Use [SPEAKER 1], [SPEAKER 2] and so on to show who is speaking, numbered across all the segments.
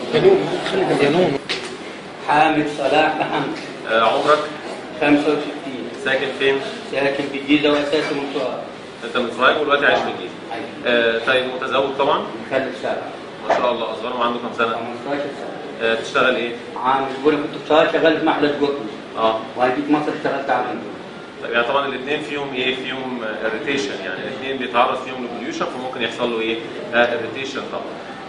[SPEAKER 1] جنون خلي جنون
[SPEAKER 2] حامد صلاح محمد
[SPEAKER 3] آه، عمرك
[SPEAKER 2] 65
[SPEAKER 3] ساكن فين؟
[SPEAKER 2] ساكن في الجيزة وأساسي من سؤال
[SPEAKER 3] انت من سوهاج ودلوقتي عايش في الجيزه. آه، طيب متزوج طبعا؟
[SPEAKER 2] مخلف سابع
[SPEAKER 3] ما شاء الله اصغر عنده كام سنه؟
[SPEAKER 2] 15 سنة
[SPEAKER 3] آه، تشتغل ايه؟
[SPEAKER 2] عامل بقول لك كنت صغير شغال في محل قطن
[SPEAKER 3] اه
[SPEAKER 2] وهجيت مصر اشتغلت عامل
[SPEAKER 3] طيب يعني طبعا الاثنين فيهم ايه؟ فيهم اريتيشن يعني الاثنين بيتعرض فيهم لبوليوشن فممكن يحصل له ايه؟ اريتيشن طبعا.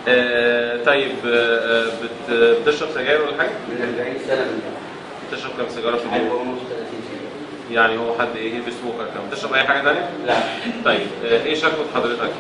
[SPEAKER 3] آه، طيب آه، آه، بت- بتشرب سجاير ولا حاجه؟
[SPEAKER 2] من 40 سنة من ده
[SPEAKER 3] بتشرب كام سيجاره في اليوم؟
[SPEAKER 2] حلوة ونص 30 سنة
[SPEAKER 3] يعني هو حد ايه هيفي سموكر كام؟ بتشرب اي حاجه ثانيه؟
[SPEAKER 2] لا
[SPEAKER 3] طيب آه، ايه شكوى حضرتك؟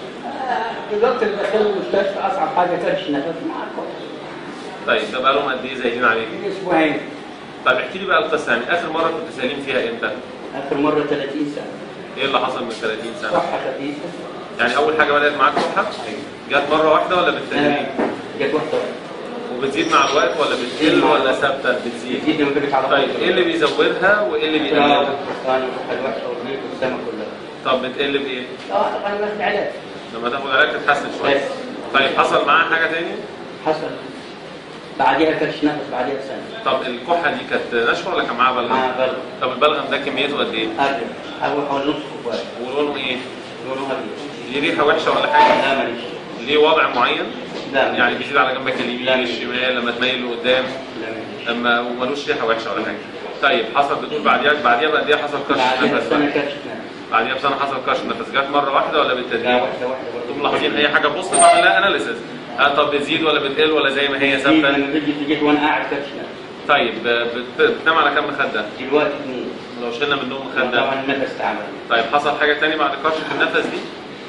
[SPEAKER 2] دلوقتي اللي دخل المستشفى أصعب حاجة كرش نفس معاكم
[SPEAKER 3] طيب ده بقالهم قد ايه زايدين عليك؟
[SPEAKER 2] من أسبوعين
[SPEAKER 3] طيب احكي لي بقى القصه يعني اخر مره كنت سليم فيها امتى؟
[SPEAKER 2] آخر مرة 30 سنة
[SPEAKER 3] ايه اللي حصل من 30 سنه؟
[SPEAKER 2] صحة خفيفة
[SPEAKER 3] يعني اول حاجه بدات معاك كحه؟ جت مره واحده ولا بالتدريج؟
[SPEAKER 2] جت واحدة واحدة
[SPEAKER 3] وبتزيد مع الوقت ولا بتقل ولا ثابته بتزيد؟
[SPEAKER 2] جديد لما جبت على
[SPEAKER 3] طيب ايه اللي بيزودها وايه اللي بيقللها؟
[SPEAKER 2] البرتقال والروح الوحشة والريق والسما كلها
[SPEAKER 3] طب بتقل بايه؟
[SPEAKER 2] اه طبعا باخد علاج
[SPEAKER 3] لما تاخد علاج تتحسن شويه.
[SPEAKER 2] بس.
[SPEAKER 3] طيب حصل معاها حاجه تاني؟
[SPEAKER 2] حصل بعديها كرش نفس بعديها بسنة
[SPEAKER 3] طب الكحه دي كانت ناشفه ولا كان معاها بلغم؟
[SPEAKER 2] مع بلغم
[SPEAKER 3] طب البلغم ده كميته قد ايه؟
[SPEAKER 2] أرجع أروح حوالي نص كوباية
[SPEAKER 3] ولونه ايه؟
[SPEAKER 2] لونه أبيض
[SPEAKER 3] ليه ريحه وحشه ولا حاجه؟
[SPEAKER 2] لا ماليش
[SPEAKER 3] ليه وضع معين؟
[SPEAKER 2] لا
[SPEAKER 3] يعني بيزيد على جنبك
[SPEAKER 2] لا.
[SPEAKER 3] اليمين الشمال لما تميل لقدام
[SPEAKER 2] لا ماليش
[SPEAKER 3] اما ومالوش ريحه وحشه ولا حاجه طيب حصل بتقول بعديها بعديها بقد ايه حصل كرش
[SPEAKER 2] بعديها
[SPEAKER 3] نفس
[SPEAKER 2] بسنة
[SPEAKER 3] بقى؟
[SPEAKER 2] كرش نفس
[SPEAKER 3] بعديها بسنه حصل كرش نفس جت مره واحده ولا
[SPEAKER 2] لا
[SPEAKER 3] بالتدريج؟
[SPEAKER 2] واحدة واحدة برضه
[SPEAKER 3] انتم ملاحظين اي حاجه بص بعمل لها اناليسيس آه طب بتزيد ولا بتقل ولا زي ما هي
[SPEAKER 2] جيت
[SPEAKER 3] ثابته؟
[SPEAKER 2] لما جيت جيت وأنا قاعد كرش نفس
[SPEAKER 3] طيب آه، بت- بتنام على كام مخده؟
[SPEAKER 2] دلوقتي اثنين
[SPEAKER 3] لو شلنا من النوم مخده
[SPEAKER 2] طبعا النفس تعبان
[SPEAKER 3] طيب حصل حاجه تاني بعد كرشه النفس دي؟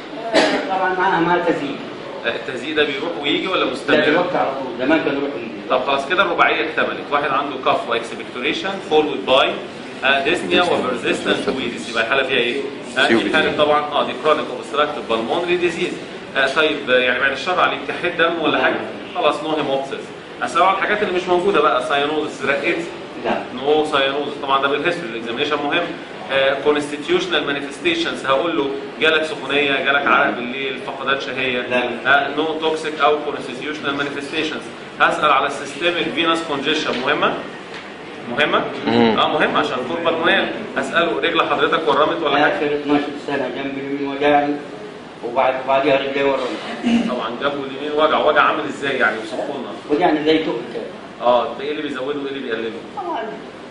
[SPEAKER 2] طبعا معاها مال تزيد
[SPEAKER 3] آه، التهزيق ده بيروح ويجي ولا
[SPEAKER 2] لا
[SPEAKER 3] مستمر؟
[SPEAKER 2] دلوقتي على طول زمان كان يروح ويجي
[SPEAKER 3] طب خلاص كده الرباعيه اكتملت واحد عنده كف واكسبكتوريشن فولود باي ديسنيا وبرزيستنت ويزيس يبقى الحاله فيها ايه؟ آه، دي حاله طبعا اه دي كرونيك اوبستراكتيف بالمونري ديزيز طيب آه، يعني بعد الشر عليك كحيت دم ولا حاجه؟ خلاص نو هيموبسيس اسال على الحاجات اللي مش موجوده بقى ساينوزس رقت
[SPEAKER 2] لا
[SPEAKER 3] نو ساينوزس طبعا ده بالهيستوري الاكزامينشن مهم كونستيتيوشنال مانيفستيشنز هقول له جالك سخونيه جالك عرق بالليل فقدان شهيه
[SPEAKER 2] لا.
[SPEAKER 3] نو توكسيك او كونستيتيوشنال مانيفستيشنز هسال على السيستميك فينس كونجيشن مهمه مهمه اه مهمه عشان كوربا المنال هساله رجل حضرتك ورمت ولا حاجه
[SPEAKER 2] اخر 12 سنه جنب اليمين وجعني وبعد بعديها رجلي ورمت
[SPEAKER 3] طبعا جابوا اليمين وجع وجع عامل ازاي يعني وصفوا لنا
[SPEAKER 2] وجعني زي تقل كده
[SPEAKER 3] اه ده ايه اللي بيزوده وايه اللي بيقلله
[SPEAKER 2] طبعا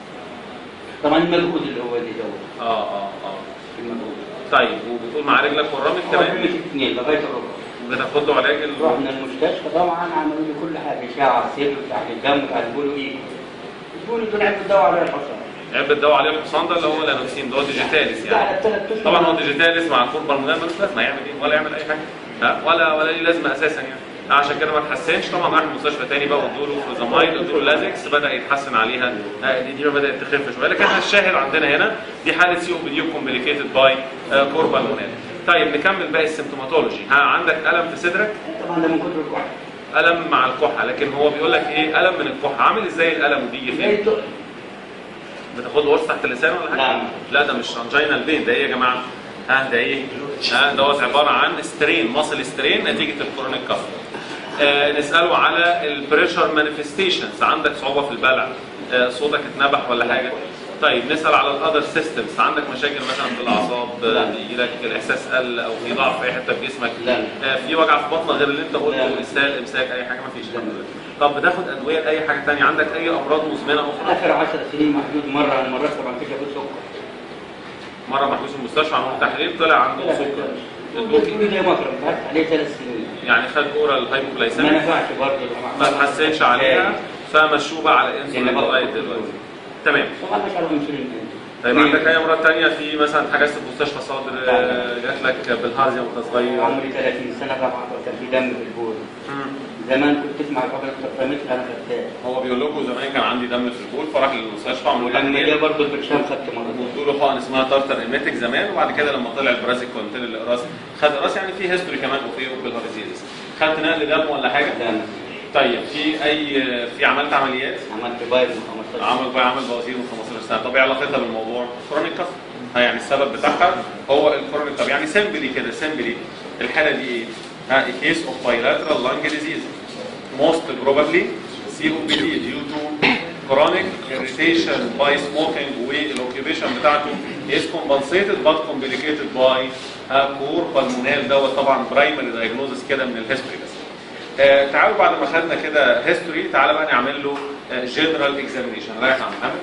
[SPEAKER 2] طبعا المجهود اللي هو اللي زود
[SPEAKER 3] اه اه اه
[SPEAKER 2] المجهود
[SPEAKER 3] طيب وبتقول مع رجلك ورمت
[SPEAKER 2] هو
[SPEAKER 3] كمان
[SPEAKER 2] مش اثنين لغايه الربع
[SPEAKER 3] بتاخد له علاج ال-
[SPEAKER 2] رحنا المستشفى طبعا عملوا لي كل حاجه اشعه صدر تحت الدم بتاع بيقولوا ايه بيقولوا دول عيب الدواء على الحصان
[SPEAKER 3] علبة دواء عليه الحصان ده اللي هو لانوكسين ده هو ديجيتاليس
[SPEAKER 2] ده على
[SPEAKER 3] يعني
[SPEAKER 2] الثلاث اشهر
[SPEAKER 3] طبعا هو ديجيتاليس مع الكوربا المنال ملوش لازمه يعمل ايه ولا يعمل اي حاجه ها ولا ولا ليه لازمه اساسا يعني عشان كده ما تحسنش طبعا راح المستشفى تاني بقى وادوا له فلوزامايد ادوا له لازكس بدا يتحسن عليها آه، دي دي بدات تخف شويه لكن الشاهد عندنا هنا دي حاله سي او بي دي كومبليكيتد باي كوربا المنال طيب نكمل باقي السيمتوماتولوجي ها عندك الم في صدرك
[SPEAKER 2] طبعا ده من كتر الكحه
[SPEAKER 3] الم مع الكحه لكن هو بيقول لك ايه الم من الكحه عامل ازاي الالم بيجي
[SPEAKER 2] زي
[SPEAKER 3] فين
[SPEAKER 2] تقل
[SPEAKER 3] بتاخد له قرص تحت اللسان ولا حاجه
[SPEAKER 2] لا.
[SPEAKER 3] لا ده مش انجينال بين ده ايه يا جماعه ها ده ايه ها دوت عباره عن سترين ماسل سترين نتيجه الكورونيك كف آه نساله على البريشر مانيفستيشنز عندك صعوبه في البلع آه صوتك اتنبح ولا حاجه طيب نسال على الاذر سيستمز عندك مشاكل مثلا في الاعصاب
[SPEAKER 2] لا.
[SPEAKER 3] آه، بيجي لك الاحساس قل او في ضعف في اي حته في جسمك
[SPEAKER 2] لا.
[SPEAKER 3] آه في وجع في بطنك غير اللي انت قلته
[SPEAKER 2] لا.
[SPEAKER 3] اسهال امساك اي حاجه ما فيش
[SPEAKER 2] لا.
[SPEAKER 3] طب بتاخد ادويه لاي حاجه ثانيه عندك اي امراض مزمنه اخرى
[SPEAKER 2] اخر 10 سنين محدود مره عن مرات طبعا كده بالسكر
[SPEAKER 3] مره محبوس في المستشفى عملوا تحليل طلع عنده سكر ادوك
[SPEAKER 2] دكتور زي مطر مش عارف عليه ثلاث سنين
[SPEAKER 3] يعني خد اورال
[SPEAKER 2] ما
[SPEAKER 3] هايبوكلايسيميك
[SPEAKER 2] نفعش برضه
[SPEAKER 3] ما تحسنش عليها فمشوه بقى على انسولين
[SPEAKER 2] يعني
[SPEAKER 3] لغايه دلوقتي تمام
[SPEAKER 2] طبعا مش عارف انسولين
[SPEAKER 3] طيب عندك اي امراض ثانيه في مثلا حجزت في مستشفى صدر آه، جات لك بالهارزيا وانت صغير
[SPEAKER 2] عمري 30 سنه طبعا كان في دم في البول
[SPEAKER 3] مم.
[SPEAKER 2] زمان كنت تسمع خبر التقريمات انا خدتها
[SPEAKER 3] هو بيقول لكم زمان كان عندي دم في البول فراح للمستشفى عملوا
[SPEAKER 2] ولما جه
[SPEAKER 3] تحليل
[SPEAKER 2] برضه البرشام خدت مرض
[SPEAKER 3] وادوا له حقن اسمها تارتر ايميتك زمان وبعد كده لما طلع البرازيك كونتين الاقراص خد اقراص يعني في هيستوري كمان وفي بالهارزيز خدت نقل دم ولا حاجه؟
[SPEAKER 2] لا
[SPEAKER 3] طيب في اي في عملت عمليات؟
[SPEAKER 2] عملت بايظ من 15
[SPEAKER 3] عمل بقى عمل بواسير من 15 سنه طب ايه علاقتها بالموضوع؟ كرونيك كف ها يعني السبب بتاعها هو الكرونيك طب يعني سيمبلي كده سيمبلي الحاله دي ايه؟ ها كيس اوف بايلاترال لانج ديزيز most probably COPD due to chronic irritation by smoking والاوكيبيشن بتاعته is compensated but complicated by كور بالمونال دوت طبعا برايمري دايجنوزس كده من الهيستوري بس. آه تعالوا بعد ما خدنا كده هيستوري تعالى بقى نعمل له جنرال اكزامينيشن رايح يا عم محمد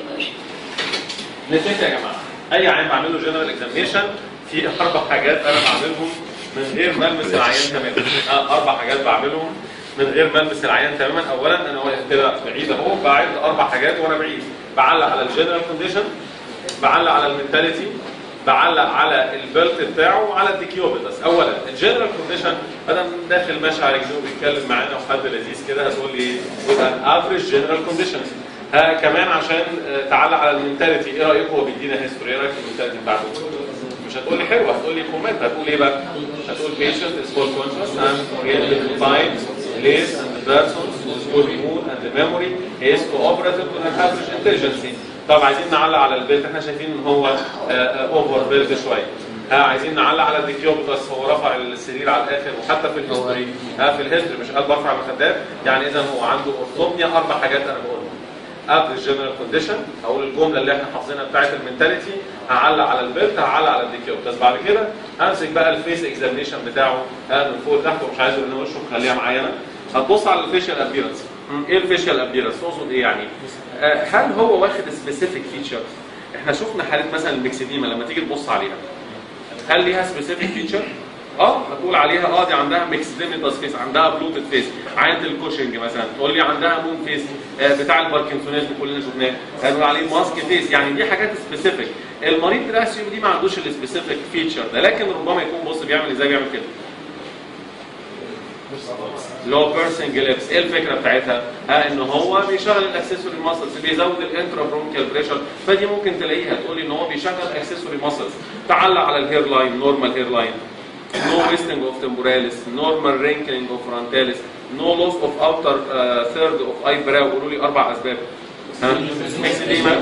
[SPEAKER 3] نتفق يا جماعه اي عيان بعمل له جنرال اكزامينيشن في اربع حاجات انا بعملهم من غير ما المس العيان تماما آه اربع حاجات بعملهم من غير ما المس العيان تماما اولا انا واقف كده بعيد اهو بعد اربع حاجات وانا بعيد بعلق على الجنرال كونديشن بعلق على المنتاليتي بعلق على البلت بتاعه وعلى الديكيوبيتس اولا الجنرال كونديشن انا داخل ماشي على رجليه وبيتكلم معانا وحد لذيذ كده هتقول لي يبقى افريج جنرال كونديشن ها كمان عشان آه، تعلق على المنتاليتي ايه رايكم هو بيدينا هيستوري ايه رايك في المنتاليتي بتاعته مش هتقول لي حلوه هتقول لي كومنت هتقول ايه بقى هتقول patient is full conscious and oriented to time place and the person whose good mood and the memory is cooperative to an average intelligence طب عايزين نعلق على البيت احنا شايفين ان هو اوفر بيلد شويه ها عايزين نعلق على الديكيوبيتس هو رفع السرير على الاخر وحتى في الهيستوري ها في الهيستوري مش قال برفع المخدات يعني اذا هو عنده اورثوميا اربع حاجات انا بقولهم افريج جنرال كونديشن اقول الجمله اللي احنا حافظينها بتاعت المنتاليتي هعلق على البيلت هعلق على الديكيوبيتس بعد كده همسك بقى الفيس اكزامينشن بتاعه ها من فوق لتحت ومش عايز ان وشه مخليها معايا انا هتبص على الفيشال ابيرنس ايه الفيشال ابيرنس تقصد ايه يعني آه، هل هو واخد سبيسيفيك فيتشر احنا شفنا حاله مثلا المكسديما لما تيجي تبص عليها هل ليها سبيسيفيك فيتشر اه هتقول عليها اه دي عندها ميكسديميتاس فيس عندها بلوتد فيس عينه الكوشنج مثلا تقول لي عندها مون فيس آه بتاع الباركنسونيزم كلنا شفناه هنقول عليه ماسك فيس يعني دي حاجات سبيسيفيك المريض بتاع السي دي ما عندوش السبيسيفيك فيتشر ده لكن ربما يكون بص بيعمل ازاي بيعمل كده اللي هو بيرسنج ليبس ايه الفكره بتاعتها؟ ها ان هو بيشغل الاكسسوري ماسلز بيزود الانترا برونكيال بريشر فدي ممكن تلاقيها تقول لي ان هو بيشغل اكسسوري ماسلز تعلق على الهير لاين نورمال هير لاين no wasting of temporalis normal wrinkling of frontalis no loss of outer uh, third of eyebrow قولوا لي اربع اسباب ها ميكسيديما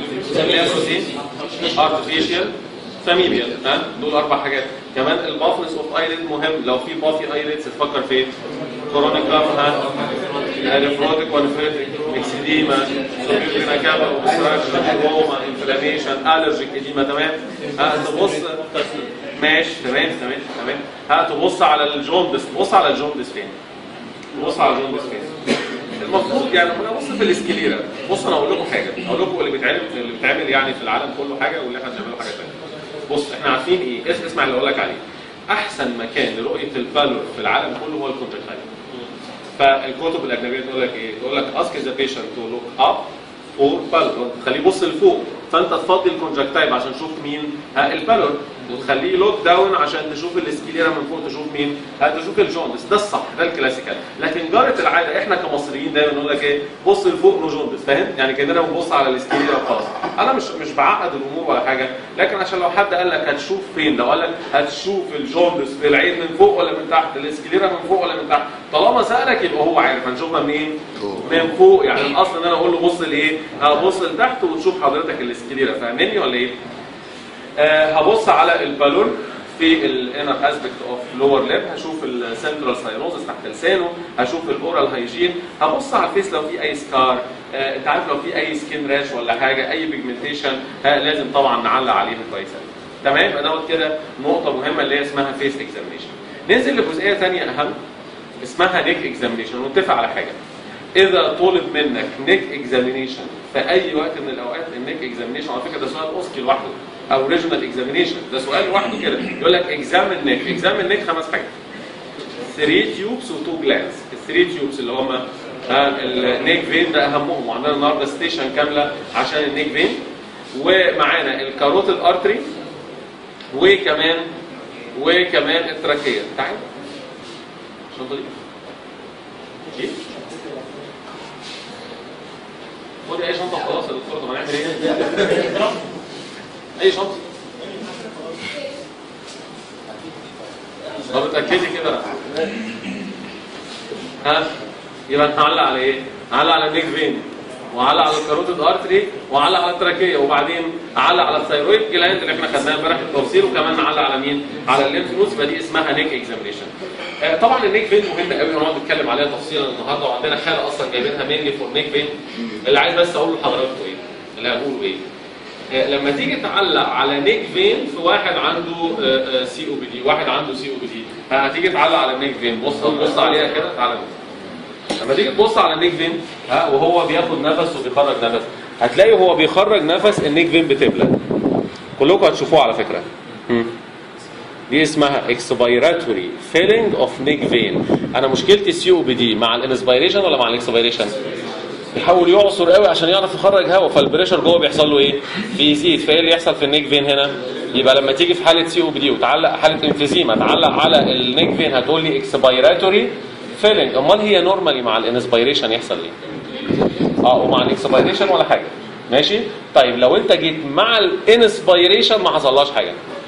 [SPEAKER 3] artificial فاميليال ها دول اربع حاجات كمان البافنس اوف ايليد مهم لو في بافي ايليدز تفكر فين كورونيك ها نفروتيك ونفريتك ميكسيديما سوبيرينا كابا اوبستراكشن روما انفلاميشن الرجيك اديما تمام ها تبص ماشي تمام تمام تمام ها تبص على الجوندس تبص على الجوندس فين تبص على الجوندس فين المفروض يعني انا ابص في الاسكليرا بص انا اقول لكم حاجه اقول لكم اللي بيتعمل اللي بيتعمل يعني في العالم كله حاجه واللي احنا بنعمله حاجه ثانيه بص احنا عارفين ايه اس- اسمع اللي اقول لك عليه احسن مكان لرؤيه البالور في العالم كله هو الكونتراكتايل فالكتب الاجنبيه تقول لك ايه تقول لك اسك ذا بيشنت تو لوك اب فور بالور تخليه يبص لفوق فانت تفضي الكونجكتايف عشان تشوف مين ها البالور وتخليه لوك داون عشان تشوف الاسكليرا من فوق تشوف مين ها تشوف الجوندس ده الصح ده الكلاسيكال لكن جاره العاده احنا كمصريين دايما نقول لك ايه بص لفوق نو جوندس فاهم يعني كاننا بنبص على الاسكليرا وخلاص انا مش مش بعقد الامور ولا حاجه لكن عشان لو حد قال لك هتشوف فين لو قال لك هتشوف الجوندس في العين من فوق ولا من تحت الاسكليرا من فوق ولا من تحت طالما سالك يبقى هو عارف هنشوفها منين من فوق يعني الاصل ان انا اقول له بص لايه هبص لتحت وتشوف حضرتك الاسكليرا فاهمني ولا ايه آه هبص على البالون في الانر اسبكت اوف لور ليب هشوف السنترال ساينوزس تحت لسانه هشوف الاورال هايجين هبص على الفيس لو في اي سكار آه انت عارف لو في اي سكين راش ولا حاجه اي بيجمنتيشن آه لازم طبعا نعلق عليها كويس أوي. تمام يبقى دوت كده نقطه مهمه اللي هي اسمها فيس اكزامينشن ننزل لجزئيه ثانيه اهم اسمها نيك اكزامينشن ونتفق على حاجه اذا طلب منك نيك اكزامينشن في اي وقت من الاوقات النيك اكزامينشن على فكره ده سؤال اوسكي لوحده او ريجونال اكزامينشن ده سؤال لوحده كده يقول لك اكزامن نيك اكزامن نيك خمس حاجات 3 تيوبس و2 جلانس ال 3 تيوبس اللي هم النيك فين ده اهمهم وعندنا النهارده ستيشن كامله عشان النيك فين ومعانا الكاروتيد ارتري وكمان وكمان التراكيه تعال الشنطه دي ايه خدي اي شنطه خلاص يا دكتور طب هنعمل ايه؟ اي شنطه طب اتاكدي كده ها يبقى هنعلق على ايه؟ هعلق على النيك فين وعلق على الكاروتيد ارتري وعلق على التراكيه وبعدين اعلق على الثيرويد جلاند اللي احنا خدناها امبارح في التوصيل وكمان نعلق على مين؟ على الليمف نودز فدي اسمها نيك اكزامينشن. آه، طبعا النيك فين مهم قوي هنقعد نتكلم عليها تفصيلا النهارده وعندنا حاله اصلا جايبينها مينلي فور نيك فين اللي عايز بس اقول لحضراتكم ايه اللي هقوله ايه آه، لما تيجي تعلق على نيك فين في واحد عنده سي او بي دي واحد عنده سي او بي دي هتيجي تعلق على النيك فين بص بص عليها كده تعالى بص. لما تيجي تبص على النيك فين ها وهو بياخد نفس وبيخرج نفس هتلاقي هو بيخرج نفس النيك فين بتبلى كلكم هتشوفوه على فكره مم. دي اسمها اكسبيراتوري فيلينج اوف نيك فين انا مشكلتي السي او بي دي مع الانسبيريشن ولا مع الاكسبيريشن بيحاول يعصر قوي عشان يعرف يخرج هواء فالبريشر جوه بيحصل له ايه بيزيد فايه اللي يحصل في النيك فين هنا يبقى لما تيجي في حاله سي او بي دي وتعلق حاله انفيزيما تعلق على النيك فين هتقول لي اكسبيراتوري فيلينج امال هي نورمالي مع الانسبيريشن يحصل ايه اه ومع الاكسبيريشن ولا حاجه ماشي طيب لو انت جيت مع الانسبيريشن ما حصلهاش حاجه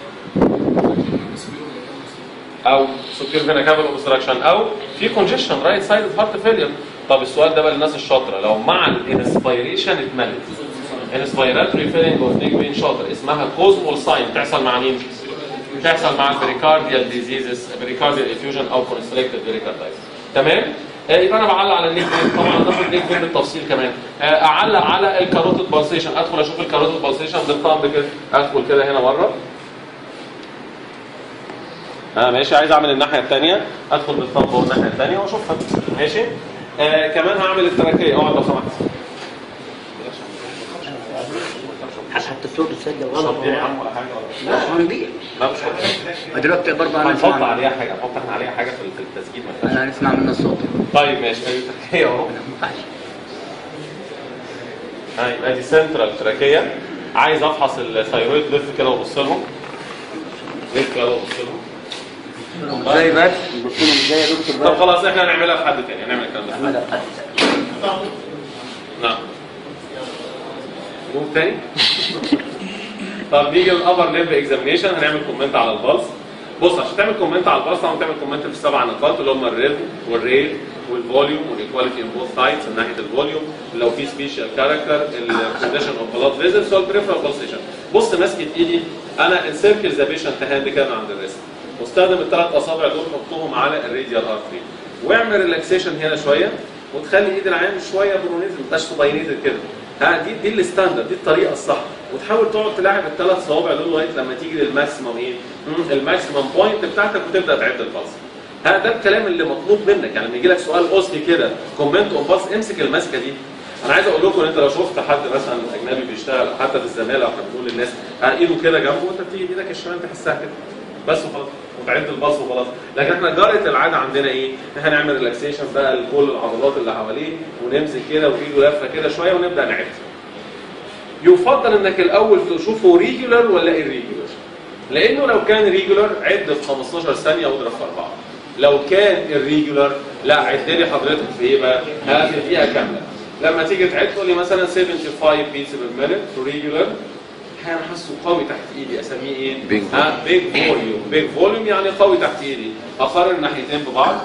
[SPEAKER 3] او سوبير فينا كابل اوبستراكشن او في كونجيشن رايت سايد هارت فيلير طب السؤال ده بقى للناس الشاطره لو مع الانسبيريشن اتملت انسبيراتوري فيلينج اوف نيك فين شاطر اسمها كوزمول ساين تحصل مع مين؟ تحصل مع البريكارديال ديزيزز بريكارديال افيوجن او كونستريكتد بريكاردايتس تمام؟ آه، يبقى انا بعلق على النيك فين طبعا هناخد النيك فين بالتفصيل كمان آه، اعلق على الكاروتيد بالسيشن ادخل اشوف الكاروتيد بالسيشن بالطعم كده ادخل كده هنا مره اه ماشي عايز اعمل الناحيه الثانيه ادخل بالطنب الناحيه الثانيه واشوفها ماشي آه كمان هعمل التراكيه اقعد لو سمحت
[SPEAKER 1] حتى الصوت تصدق
[SPEAKER 3] مش
[SPEAKER 1] غلط
[SPEAKER 3] هتضيع يا عم ولا حاجه ولا
[SPEAKER 1] لا هو نبيع
[SPEAKER 3] لا مش هتضيع.
[SPEAKER 1] دلوقتي برضه انا
[SPEAKER 3] هنحط
[SPEAKER 1] اسمع
[SPEAKER 3] عليها حاجه هنحط احنا عليها حاجه في في التسجيل ما
[SPEAKER 1] انا اسمع من الصوت
[SPEAKER 3] طيب ماشي ادي التراكيه اهو
[SPEAKER 1] ما ينفعش
[SPEAKER 3] ها يبقى دي سنترال تراكيه عايز افحص الثايرويد لف كده وابص لهم لف كده وابص لهم
[SPEAKER 1] ازاي بس بص لهم ازاي يا دكتور
[SPEAKER 3] طب
[SPEAKER 1] بس
[SPEAKER 3] خلاص احنا هنعملها في حد تاني هنعمل الكلام ده
[SPEAKER 1] اعملها في حد ثاني.
[SPEAKER 3] نعم مو تاني طب نيجي للابر ليمب اكزامينيشن هنعمل كومنت على البلس بص عشان تعمل كومنت على البلس طبعا تعمل كومنت في السبع نقاط اللي هم الريتم والريت والفوليوم والايكواليتي ان بوث سايدز من ناحيه الفوليوم لو في سبيشال كاركتر الكونديشن اوف بلاد فيزلز والبريفرال بالسيشن بص ماسكه ايدي انا انسيركل ذا بيشنت هاند كده عند الريست واستخدم الثلاث اصابع دول حطهم على الراديال ارتري واعمل ريلاكسيشن هنا شويه وتخلي ايد العين شويه برونيزم ما تبقاش سوباينيتد كده ها دي دي الستاندرد دي الطريقه الصح وتحاول تقعد تلاعب الثلاث صوابع دول لغايه لما تيجي للماكسيمم ايه؟ مم، الماكسيمم بوينت بتاعتك وتبدا تعد البلس ها ده الكلام اللي مطلوب منك يعني لما يجي لك سؤال اوسلي كده كومنت اون باس امسك الماسكه دي انا عايز اقول لكم ان انت لو شفت حد مثلا اجنبي بيشتغل او حتى في الزماله احنا بنقول للناس ها ايده كده جنبه وانت بتيجي بايدك الشمال تحسها كده بس وخلاص وتعد الباص وخلاص لكن احنا جرت العاده عندنا ايه؟ ان احنا نعمل ريلاكسيشن بقى لكل العضلات اللي حواليه ونمسك كده وايده لفه كده شويه ونبدا نعد يفضل انك الاول تشوفه ريجولار ولا irregular لانه لو كان ريجولار عد في 15 ثانيه واضرب في اربعه لو كان irregular لا عد لي حضرتك في ايه بقى؟ ها في دقيقه كامله لما تيجي تعد تقول لي مثلا 75 بيتس بير مينت ريجولار انا حاسه قوي تحت ايدي اسميه ايه؟
[SPEAKER 1] Big
[SPEAKER 3] ها بيج فوليوم بيج فوليوم يعني قوي تحت ايدي اقارن الناحيتين ببعض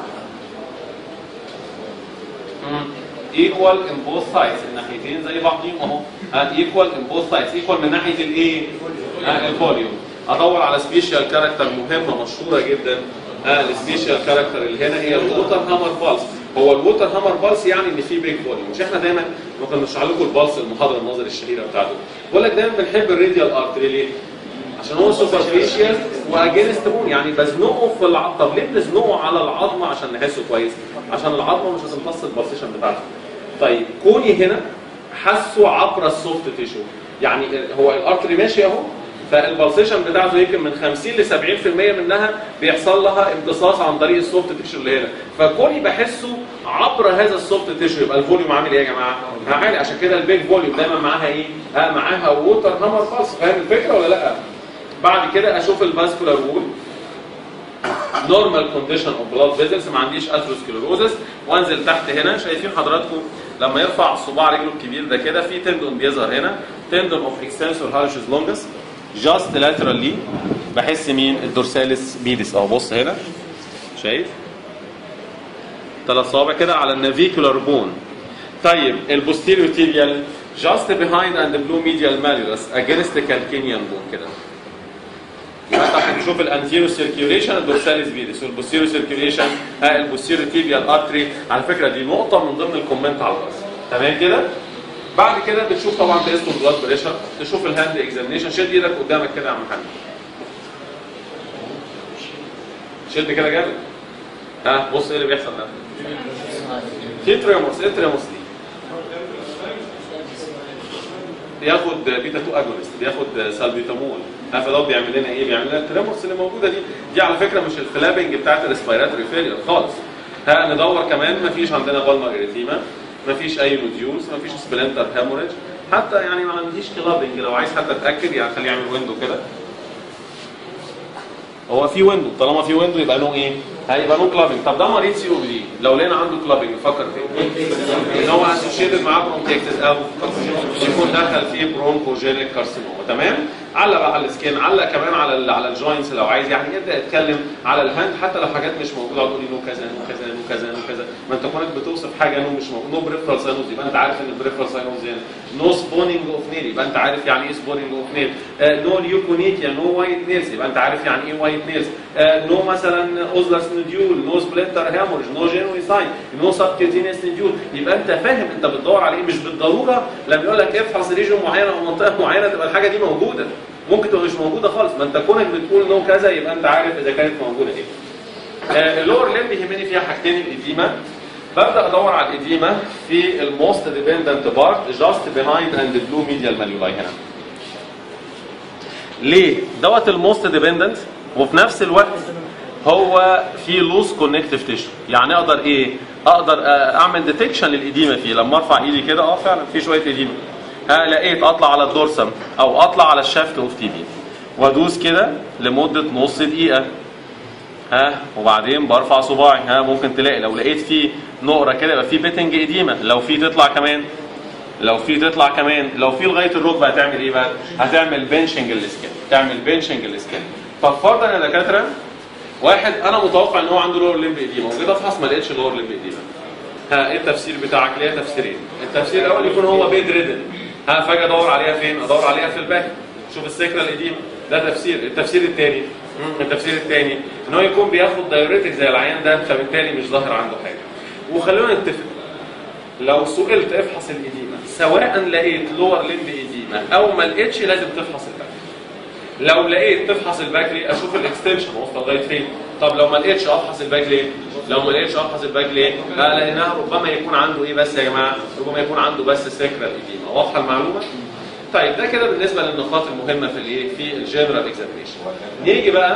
[SPEAKER 3] ايكوال ان بوث سايدز الناحيتين زي بعضهم اهو ايكوال ان بوث سايدز ايكوال من ناحيه الايه؟ آه، الفوليوم ادور على سبيشال كاركتر مهمه مشهوره جدا آه السبيشال كاركتر اللي هنا هي الووتر هامر بالس هو الووتر هامر بالس يعني ان في بيج فوليوم مش احنا دايما ممكن نشرح لكم البلس المحاضره النظري الشهيره بتاعته بقول لك دايما بنحب الراديال ارتري ليه؟ عشان هو سوبرفيشال واجينست بون يعني بزنقه في العظم طب ليه بنزنقه على العظمه عشان نحسه كويس؟ عشان العظمه مش هتمتص البلسيشن بتاعته. طيب كوني هنا حسه عبر السوفت تيشو يعني هو الارتري ماشي اهو فالبلسيشن بتاعته يمكن من 50 ل 70% منها بيحصل لها امتصاص عن طريق السوفت تيشو اللي هنا فكوني بحسه عبر هذا السوفت تيشو يبقى الفوليوم عامل ايه يا جماعه؟ عالي عشان كده البيج فوليوم دايما معاها ايه؟ ها معاها ووتر هامر باس فاهم الفكره ولا لا؟ بعد كده اشوف الفاسكولار وول نورمال كونديشن اوف بلاد فيزلز ما عنديش اثروسكليروزس وانزل تحت هنا شايفين حضراتكم لما يرفع صباع رجله الكبير ده كده في تندون بيظهر هنا تندون اوف اكستنسور هارشز لونجس جاست لاترالي بحس مين الدورساليس بيدس اهو بص هنا شايف ثلاث صوابع كده على النافيكولار بون طيب البوستيريو تيبيال جاست بيهايند اند بلو ميديال ماليولس اجينست كالكينيان بون كده يبقى انت عشان تشوف الانتيرو سيركيوليشن الدورساليس فيديس والبوستيرو سيركيوليشن البوستيرو تيبيال ارتري على فكره دي نقطه من ضمن الكومنت على الراس تمام كده بعد كده بتشوف طبعا تقيس له البلاد بريشر تشوف الهاند اكزامينشن شد ايدك قدامك كده يا عم محمد شد كده جامد ها بص ايه اللي بيحصل ده في تريموس ايه تريموس دي بياخد بيتا 2 اجونست بياخد سالبيتامول ها فده بيعمل لنا ايه بيعمل لنا التريموس اللي موجوده دي دي على فكره مش الفلابنج بتاعت الريسبيراتوري فيلير خالص ها ندور كمان مفيش عندنا بالمر اريثيما مفيش اي نوديولز مفيش سبلنتر هيموريج حتى يعني ما عنديش كلابنج لو عايز حتى اتاكد يعني خليه يعمل ويندو كده هو في ويندو طالما في ويندو يبقى نو ايه؟ هيبقى نو كلابنج طب ده مريض سي او بي دي لو لقينا عنده كلابنج نفكر في ايه؟ ان هو اسوشيتد معاه برونكيتس او يكون دخل فيه برونكوجينيك كارسينوما تمام؟ علق بقى على السكين علق كمان على ال على الجوينتس لو عايز يعني يبدا يتكلم على الهاند حتى لو حاجات مش موجوده يقول لي نو كذا نو كذا نو كذا نو كذا ما انت كونك بتوصف حاجه نو مش موجود نو بريفرال ساينوز يبقى انت عارف ان البريفرال ساينوز هنا نو سبونينج اوف نيل يبقى انت عارف يعني ايه سبونينج اوف نيل نو ليوكونيتيا نو وايت نيلز يبقى انت عارف يعني ايه وايت نيلز نو مثلا اوزلاس نوديول نو سبلنتر هامورج نو جينويساين نو سبكيوتينيس نوديول يبقى انت فاهم انت بتدور على ايه مش بالضروره لما يقول لك افحص ريجن معينه او منطقه معينه تبقى الحاجه دي موجوده ممكن تبقى مش موجوده خالص ما انت كونك بتقول نو كذا يبقى انت عارف اذا كانت موجوده ايه آه، اللور ليمب يهمني فيها حاجتين الاديمه ببدا ادور على الاديمه في الموست ديبندنت بارت جاست بيهايند اند بلو ميديال ماليولاي هنا ليه دوت الموست ديبندنت وفي نفس الوقت هو في لوز كونكتيف تيشو يعني اقدر ايه اقدر آه، اعمل ديتكشن للاديمه فيه لما ارفع ايدي كده اه فعلا في شويه اديمه ها لقيت اطلع على الدورسم او اطلع على الشافت اوف تي بي وادوس كده لمده نص دقيقه ها وبعدين برفع صباعي ها ممكن تلاقي لو لقيت فيه نقره كده يبقى في بيتنج اديمه لو في تطلع كمان لو في تطلع كمان لو في لغايه الركبه هتعمل ايه بقى؟ هتعمل بنشنج السكن تعمل بنشنج السكن ففرضا يا دكاتره واحد انا متوقع ان هو عنده لور ليمب اديمه وجيت افحص ما لقيتش لور ليمب اديمه ها ايه التفسير بتاعك ليها تفسيرين التفسير الاول يكون هو بيد ريدن ها فاجي ادور عليها فين ادور عليها في الباك شوف السكره القديمه ده تفسير التفسير الثاني التفسير الثاني ان هو يكون بياخد دايوريتك زي العيان ده فبالتالي مش ظاهر عنده حاجه وخلونا نتفق لو سئلت افحص الاديمه سواء لقيت لور ليمب اديمه او ما لقيتش لازم تفحص الباك لو لقيت تفحص الباك ليه اشوف الاكستنشن واصله لغايه فين طب لو ما لقيتش افحص الباك ليه لو ما لقيتش افحص الباك ليه لا لانها ربما يكون عنده ايه بس يا جماعه ربما يكون عنده بس سكرة اديمه واضحه المعلومه طيب ده كده بالنسبه للنقاط المهمه في الايه في الجنرال اكزامينشن نيجي بقى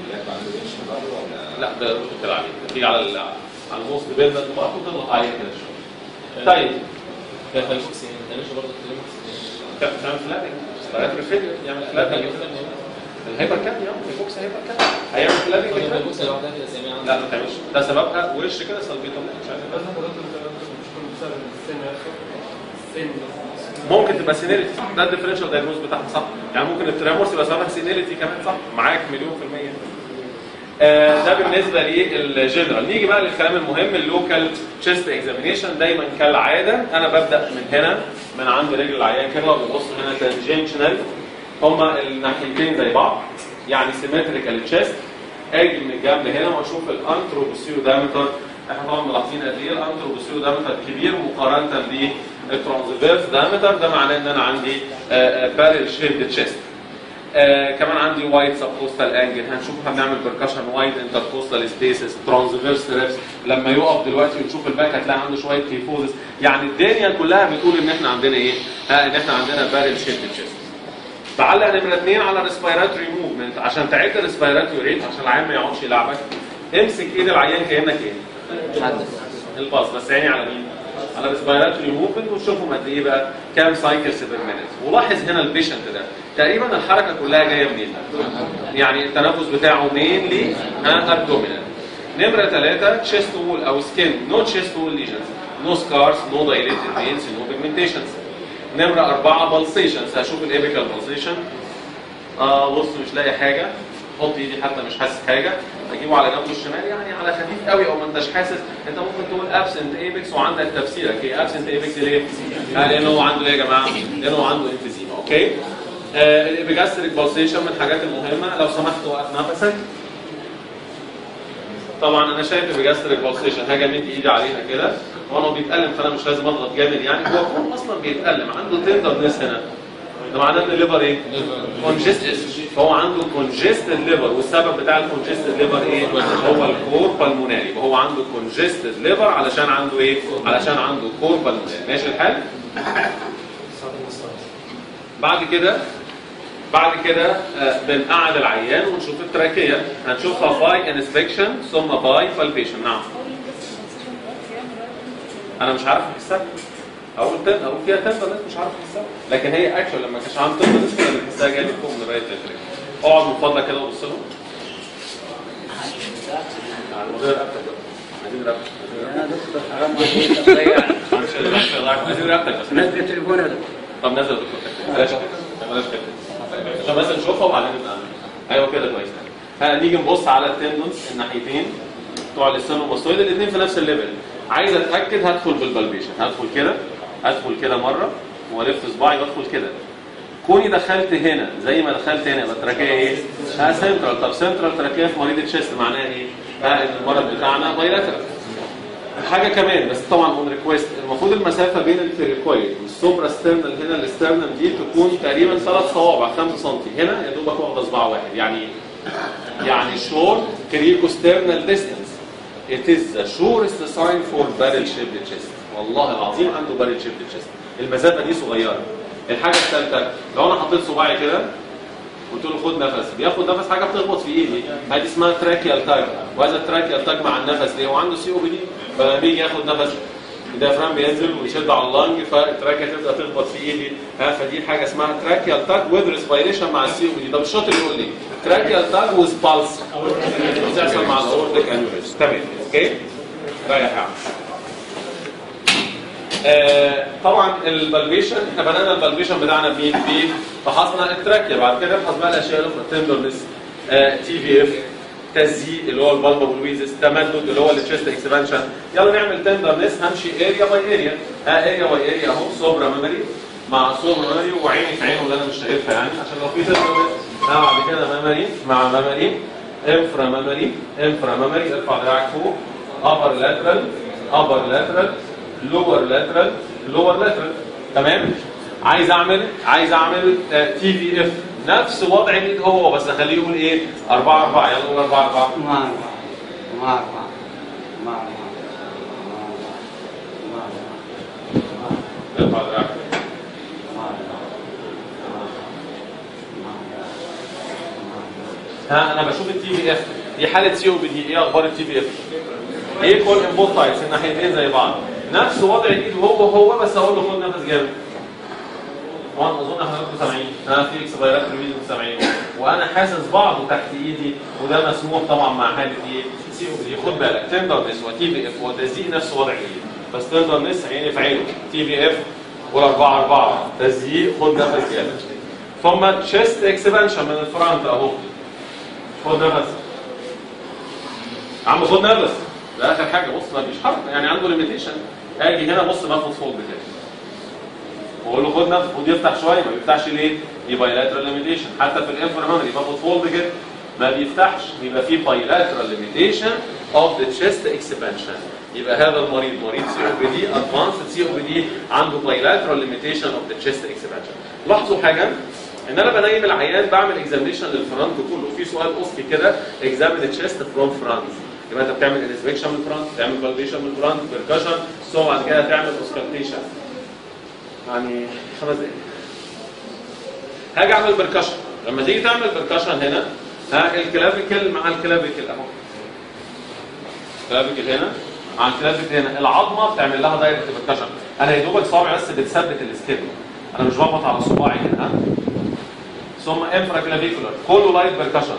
[SPEAKER 3] لا ده مش كده عليك تيجي على ال- على النص بيلد بقى وتضغط عليها كده شويه طيب
[SPEAKER 1] ده فالفوكسين ما تعملش برضه التليمكس
[SPEAKER 3] تعمل فلابنج استراكتور فيلير يعمل فلابنج الهايبر كام يا عم الفوكس هايبر كام هيعمل فلابنج
[SPEAKER 1] طب
[SPEAKER 3] كده؟
[SPEAKER 1] الفالفوكس لوحدها كده زي ما هي
[SPEAKER 3] لا
[SPEAKER 1] عندك.
[SPEAKER 3] ما تعملش ده سببها وش كده سلبيتهم مش عارف
[SPEAKER 4] بس حضرتك مش كل بسبب السن نفسه السن بس
[SPEAKER 3] ممكن تبقى سينيليتي ده الديفرنشال دايجنوز بتاعها صح يعني ممكن التريمورس يبقى سببها سينيليتي كمان صح معاك مليون في المية آه ده بالنسبه للجنرال نيجي بقى للكلام المهم اللوكال تشيست اكزامينيشن دايما كالعاده انا ببدا من هنا من عند رجل العيان كده وببص هنا تانجنشنال هما الناحيتين زي بعض يعني سيمتريكال تشيست اجي من الجنب هنا واشوف الانتروبوسيو دايمتر احنا طبعا ملاحظين قد ايه الانتروبوسيو دايمتر كبير مقارنه بالترانزفيرس دايمتر ده معناه ان انا عندي بارل شيبد تشيست آه كمان عندي وايد سبكوستال انجل هنشوف هنعمل بركشن وايد انتركوستال سبيسز ترانسفيرس ريبس لما يقف دلوقتي ونشوف الباك هتلاقي عنده شويه كيفوزس يعني الدنيا كلها بتقول ان احنا عندنا ايه؟ آه ان احنا عندنا بارل شيبد تشيست تعلق نمرة اثنين على ريسبيراتوري موفمنت عشان تعد الريسبيراتوري ريت عشان العيان ما يقعدش يلعبك امسك ايد العيان كانك ايه؟ الباص بس عيني على مين؟ على ريسبيراتوري موفمنت وشوفهم قد ايه بقى كام سايكلز بير مينيت ولاحظ هنا البيشنت ده تقريبا الحركه كلها جايه منين؟ يعني التنفس بتاعه مينلي ها ابدومينال نمره ثلاثه تشيست وول او سكين نو تشيست وول ليجنز نو سكارز نو دايليتد فينز نو بيجمنتيشنز نمره اربعه بالسيشنز هشوف الابيكال بالسيشن اه بص مش لاقي حاجه حط ايدي حتى مش حاسس حاجه اجيبه على جنبه الشمال يعني على خفيف قوي او ما انتش حاسس انت ممكن تقول ابسنت ايبكس وعندك تفسيرك ايه ابسنت ايبكس ليه؟ آه لانه هو عنده ايه يا جماعه؟ لانه هو عنده انفيزيما اوكي؟ الابيجاستريك بالسيشن من الحاجات المهمه لو سمحت وقف نفسك طبعا انا شايف الابيجاستريك بالسيشن هاجي امد ايدي عليها كده وانا بيتألم فانا مش لازم اضغط جامد يعني هو كون اصلا بيتألم عنده تندرنس هنا ده معناه ان الليفر ايه؟ كونجستد فهو عنده كونجستد ليفر والسبب بتاع الكونجستد ليفر ايه؟ هو الكور بالموناري وهو عنده كونجستد ليفر علشان عنده ايه؟ علشان عنده كور بالموناري ماشي الحال؟ بعد كده بعد كده آه، بنقعد العيان ونشوف التراكيه هنشوفها باي انسبكشن ثم باي بالبيشن نعم انا مش عارف احسها اقول تن اقول فيها تن بس مش عارف احسها لكن هي اكشن لما كانش عامل تن بس كنا بنحسها جايه فوق من الرايه التكريم اقعد من فضلك كده وبص لهم على غير رقبتك بقى. عايزين رقبتك
[SPEAKER 1] يا دكتور حرام عليك تضيع
[SPEAKER 3] عايزين رقبتك بس
[SPEAKER 1] نزل التليفون يا دكتور
[SPEAKER 3] طب نزل يا دكتور بلاش كده بلاش كده عشان بس نشوفها وبعدين نبقى ايوه كده كويس ها نيجي نبص على التندونز الناحيتين بتوع الاستنوماستويد الاثنين في نفس الليفل عايز اتاكد هدخل بالبلبيشن هدخل كده هدخل كده مره والف صباعي وادخل كده كوني دخلت هنا زي ما دخلت هنا يبقى التراكيه ايه؟ ها سنترال طب سنترال تراكيه في مريض الشيست معناها ايه؟ ها ان المرض بتاعنا بايلاترال حاجه كمان بس طبعا اون ريكويست المفروض المسافه بين الكريكويد والسوبرا ستيرنال هنا الاسترنال دي تكون تقريبا ثلاث صوابع 5 سم هنا يا دوبك واخده صباع واحد يعني يعني شورت كريكو ستيرنال ديستنس It is the surest sign for barrel shaped chest والله العظيم عنده barrel shaped chest المسافه دي صغيره الحاجه الثالثه لو انا حطيت صباعي كده قلت له خد نفس بياخد نفس حاجه بتخبط في ايدي هذه اسمها تراكيال تاج وهذا التراكيال تاج مع النفس ليه هو عنده سي او بي دي فلما بيجي ياخد نفس الديافرام بينزل ويشد على اللنج فالتراكيا تبدا تخبط في ايدي ها فدي حاجه اسمها تراكيال تاج وذ ريسبيريشن مع السي او بي دي طب الشاطر يقول لي تراكيال تاج وذ بالس بتحصل مع الاورتيك انيوريزم تمام اوكي رايح يا عم آه، طبعا البلبيشن احنا بدانا البلبيشن بتاعنا بمين؟ بفحصنا التراكيا بعد كده نفحص بقى الاشياء الاخرى تندرنس تي في اف تزييق اللي هو البالبا والويزس تمدد اللي هو التشيست اكسبانشن يلا نعمل تندرنس همشي اريا باي اريا ها اريا باي اريا اهو سوبرا ميموري مع سوبرا ميموري وعيني في عينه اللي انا مش شايفها يعني عشان لو في تندرنس ها بعد كده ميموري مع ميموري انفرا ميموري انفرا ميموري ارفع دراعك فوق ابر لاترال ابر لاترال لور لاترال لور لاترال تمام عايز اعمل عايز اعمل تي في اف نفس وضع الايد هو بس اخليه يقول ايه 4 4 يلا قول 4 4
[SPEAKER 2] ما أعرف. ما أعرف. ما أعرف. ما أعرف.
[SPEAKER 3] ارفع دراعك
[SPEAKER 2] ما أعرف.
[SPEAKER 3] ها انا بشوف التي في اف دي حاله سي او بي دي ايه اخبار التي في اف ايه كل انبوت تايبس الناحيتين زي بعض نفس وضع الايد هو هو بس اقول له خد نفس جامد طبعا اظن حضراتكم سامعين انا في اكس فايرات ريفيجن سامعين وانا حاسس بعضه تحت ايدي وده مسموح طبعا مع حاله ايه سي او بي دي خد بالك تندرنس وتي في اف وتزييق نفس وضع الايد بس تندرنس عيني في عينه تي في اف والاربعه اربعه تزييق خد نفس جامد ثم تشيست اكسبانشن من الفرونت اهو خد نفس عم خد نفس ده اخر حاجه بص ما فيش حركه يعني عنده ليميتيشن اجي هنا بص باخد فولد كده واقول له خد نفس خد يفتح شويه ما بيفتحش ليه؟ دي بايلاترال ليميتيشن حتى في الانفر ميموري باخد فولد كده ما بيفتحش يبقى في بايلاترال ليميتيشن اوف ذا تشيست اكسبانشن يبقى هذا المريض مريض سي او بي دي ادفانسد سي او بي دي عنده بايلاترال ليميتيشن اوف ذا تشيست اكسبانشن لاحظوا حاجه ان انا بنيم العيان بعمل اكزامينشن للفرونت كله في سؤال افقي كده اكزامين تشيست فروم فرونت يبقى انت بتعمل انسبكشن من الفرونت تعمل فاليديشن من الفرونت بيركشن ثم بعد كده تعمل اوسكالتيشن يعني خمس دقايق هاجي اعمل بركشن لما تيجي تعمل بركشن هنا ها الكلافيكل مع الكلافيكل اهو كلافيكل هنا مع الكلافيكل هنا العظمه بتعمل لها دايركت بركشن انا يا دوبك صابعي بس بتثبت السكين انا مش بضغط على صباعي هنا ها ثم انفرا كلافيكولار كله لايت بركشن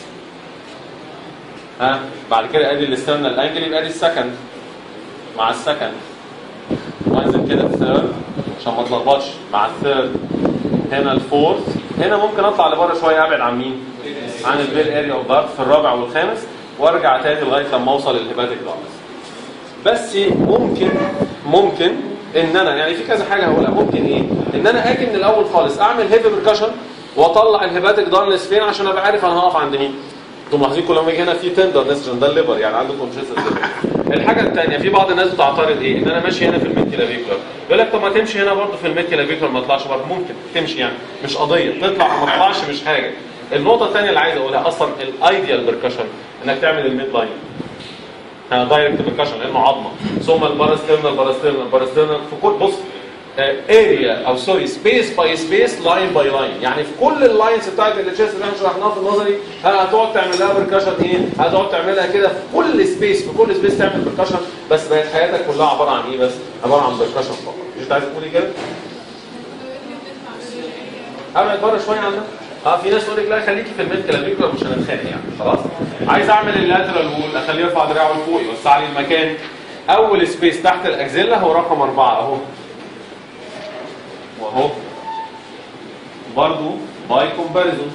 [SPEAKER 3] ها بعد كده ادي الاسترنال انجل يبقى ادي السكند مع السكند وانزل كده الثيرد عشان ما اتلخبطش مع الثيرد هنا الفورث هنا ممكن اطلع لبره شويه ابعد عن مين؟ عن البيل اريا اوف ضغط في الرابع والخامس وارجع تاني لغايه لما اوصل للهيباتيك ضغط بس ممكن ممكن ان انا يعني في كذا حاجه هقولها ممكن ايه؟ ان انا اجي من الاول خالص اعمل هيفي بركشن واطلع الهيباتيك دارنس فين عشان ابقى عارف انا هقف عند مين انتوا ملاحظين كل ما يجي هنا في تندرنس عشان ده الليفر يعني عنده كونشيسنس الحاجه الثانيه في بعض الناس بتعترض ايه ان انا ماشي هنا في الميد كلافيكولار يقول لك طب ما تمشي هنا برضه في الميد كلافيكولار ما تطلعش بره ممكن تمشي يعني مش قضيه تطلع وما تطلعش مش حاجه النقطه الثانيه اللي عايز اقولها اصلا الايديال بركشن انك تعمل الميد لاين دايركت بركشن لانه عظمه ثم الباراسترنال باراسترنال باراسترنال في كل بص اريا او سوري سبيس باي سبيس لاين باي لاين يعني في كل اللاينز بتاعت التشيست اللي احنا شرحناها في النظري هتقعد تعمل لها بركشن ايه؟ هتقعد تعملها كده في كل سبيس في كل سبيس تعمل بركشن بس بقت حياتك كلها عباره عن ايه بس؟ عباره عن بركشن فقط مش انت عايز تقولي كده؟ ابعد بره شويه عنها اه في ناس تقول لك لا خليكي في الميد كلافيكولار مش هنتخانق يعني خلاص عايز اعمل اللاترال وول اخليه يرفع دراعه لفوق يوسع لي المكان اول سبيس تحت الاكزيلا هو رقم أربعة اهو واهو برضو باي كومباريزون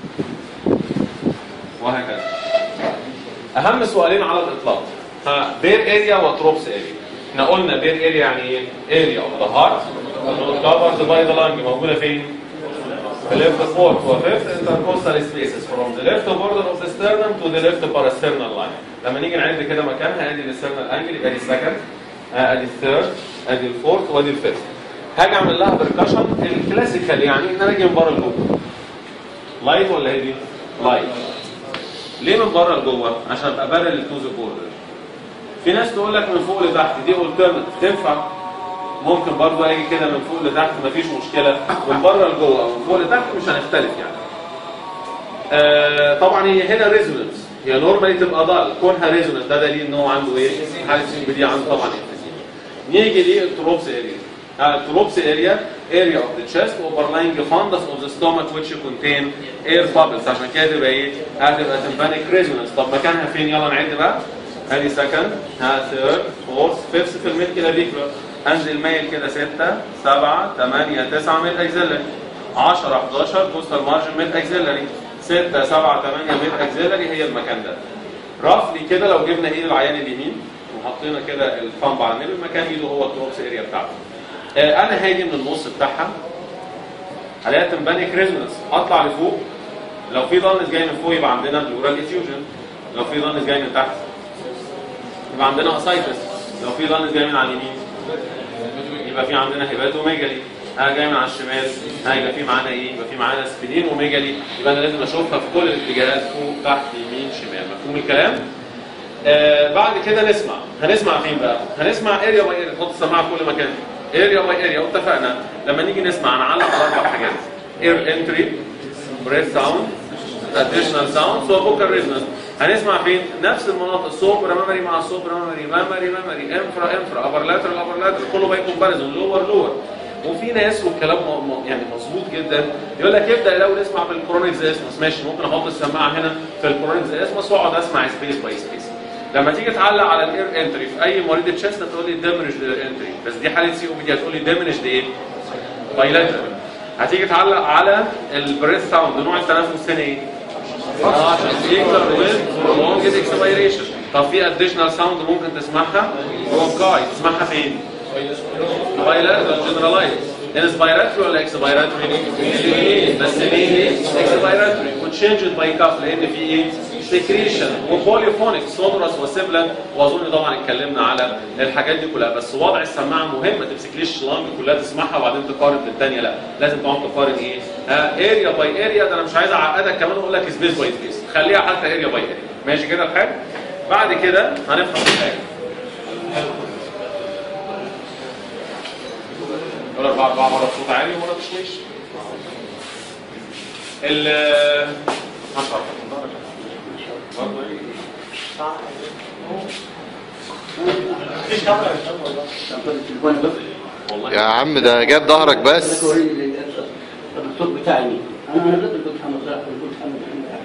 [SPEAKER 3] وهكذا اهم سؤالين على الاطلاق ها بير اريا وتروبس اريا احنا قلنا بير اريا يعني ايه اريا اوف ذا هارت كفرز باي ذا لانج موجوده فين the left fourth or fifth intercostal spaces from the left border of the sternum to the left parasternal line. لما نيجي نعد كده مكانها ادي السترنال انجل يبقى دي السكند ادي الثيرد ادي الفورث وادي الفيفث. هاجي اعمل لها بركشن الكلاسيكال يعني ان انا اجي من بره لجوه. لايت ولا هيفي؟ لايت. ليه من بره لجوه؟ عشان ابقى بارل تو ذا بوردر. في ناس تقول لك من فوق لتحت دي الترنت تنفع ممكن برضه اجي كده من فوق لتحت مفيش مشكله من بره لجوه او من فوق لتحت مش هنختلف يعني. آه طبعا هي هنا ريزونانس هي نورمالي تبقى ضال كونها ريزونانس ده دليل ان هو عنده ايه؟ حاله سي بي دي عنده طبعا انفيزيما. نيجي للتروبس اريا. التروبس اريا area of the chest overlying the fundus of the stomach which contain air bubbles عشان كده تبقى ايه؟ هتبقى tympanic resonance طب مكانها فين؟ يلا نعد بقى. ادي سكند ها ثيرد فورث فيفث في الميد كلافيكولار انزل مايل كده 6 7 8 9 ميد اكزيلري 10 11 كوستال مارجن ميد اكزيلري 6 7 8 ميد اكزيلري هي المكان ده رافلي كده لو جبنا ايد العيان اليمين وحطينا كده الفامب على النبي مكان ايده هو التروبس اريا بتاعته آه انا هاجي من النص بتاعها عليها تمبانيك ريزونانس اطلع لفوق لو في ضانس جاي من فوق يبقى عندنا بلورال افيوجن لو في ضانس جاي من تحت يبقى عندنا اسايتس لو في ضانس جاي من على اليمين يبقى في عندنا هيباتوميجالي ها جاي من على الشمال ها يبقى في معانا ايه يبقى في معانا سبلين وميجالي يبقى انا لازم اشوفها في كل الاتجاهات فوق تحت يمين شمال مفهوم الكلام آه بعد كده نسمع هنسمع فين بقى هنسمع اريا باي اريا نحط السماعه في كل مكان اريا باي اريا واتفقنا لما نيجي نسمع هنعلق على اربع حاجات اير انتري بريث ساوند اديشنال ساوند وفوكال ريزونانس هنسمع فين نفس المناطق سوبرا ميموري مع سوبرا ميموري ميموري ميموري انفرا انفرا ابر لاترال ابر لاترال كله باي كومباريزون لور لور وفي ناس والكلام م- م- يعني مظبوط جدا يقول لك ابدا الاول اسمع في الكرونيك زيسمس ماشي ممكن احط السماعه هنا في الكرونيك زيسمس واقعد اسمع سبيس باي سبيس لما تيجي تعلق على الاير انتري في اي مريض تشيست تقول لي ديمرج الاير انتري بس دي حاله سي او بي دي هتقول لي ديمرج دي ايه؟ بايلاترال هتيجي تعلق على البريث ساوند نوع التنفس هنا ايه؟ اه عشان يكتر ويز prolonged اكسبيريشن طب في اديشنال ساوند ممكن تسمعها برونكاي تسمعها فين؟ بايلاترال جنرالايز انسبيراتوري ولا اكسبيراتوري؟ بس ليه؟ اكسبيراتوري وتشينجد باي كاف لان في ايه؟ سكريشن وبوليفونيك سونورس وسيبلان واظن طبعا اتكلمنا على الحاجات دي كلها بس وضع السماعه مهم ما تمسكليش لانج كلها تسمعها وبعدين تقارن بالثانيه لا لازم تقعد تقارن ايه؟ اريا باي اريا ده انا مش عايز اعقدك كمان واقول لك سبيس باي سبيس خليها حتى اريا باي اريا ماشي كده الحال؟ بعد كده هنفهم حاجه ولا أربعة أربعة مرة بصوت عالي ومرة تشويش. ال مش عارف برضه إيه؟ والله
[SPEAKER 5] يا عم ده جاب ظهرك بس
[SPEAKER 1] الدكتور بتاعي مين؟ انا انا ضد الدكتور محمد صلاح والدكتور محمد محمد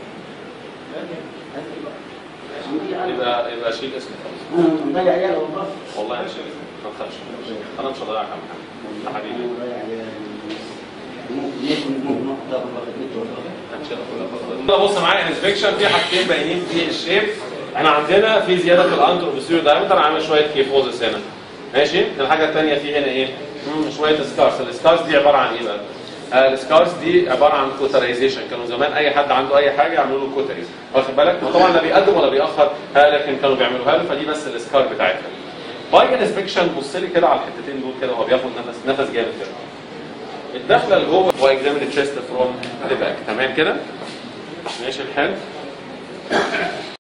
[SPEAKER 1] عادل.
[SPEAKER 3] يبقى يبقى شيل اسمك خلاص
[SPEAKER 1] انا مضيع عيال والله
[SPEAKER 3] والله هشيل اسمك ما تخافش انا مش هضيعك يا محمد يا حبيبي
[SPEAKER 1] مضيع عيال ممكن يكون ممكن ناخد ده والله خدمته والله
[SPEAKER 3] هنشيلها كلها بص معايا انسبكشن في حاجتين باينين في الشيب احنا عندنا في زياده في الانتر بسيور دايمتر عامل شويه كيفوزس هنا ماشي الحاجه الثانيه في هنا ايه مم، شويه سكارز السكارز دي عباره عن ايه بقى آه السكارز دي عباره عن كوترايزيشن كانوا زمان اي حد عنده اي حاجه يعملوا له كوتريز واخد بالك وطبعا لا بيقدم ولا بيأخر آه لكن كانوا بيعملوها له فدي بس السكار بتاعتها باي انسبكشن بص لي كده على الحتتين دول كده وهو بياخد نفس نفس جامد كده الدخله لجوه هو اكزامين التشيست فروم ذا باك تمام كده ماشي الحال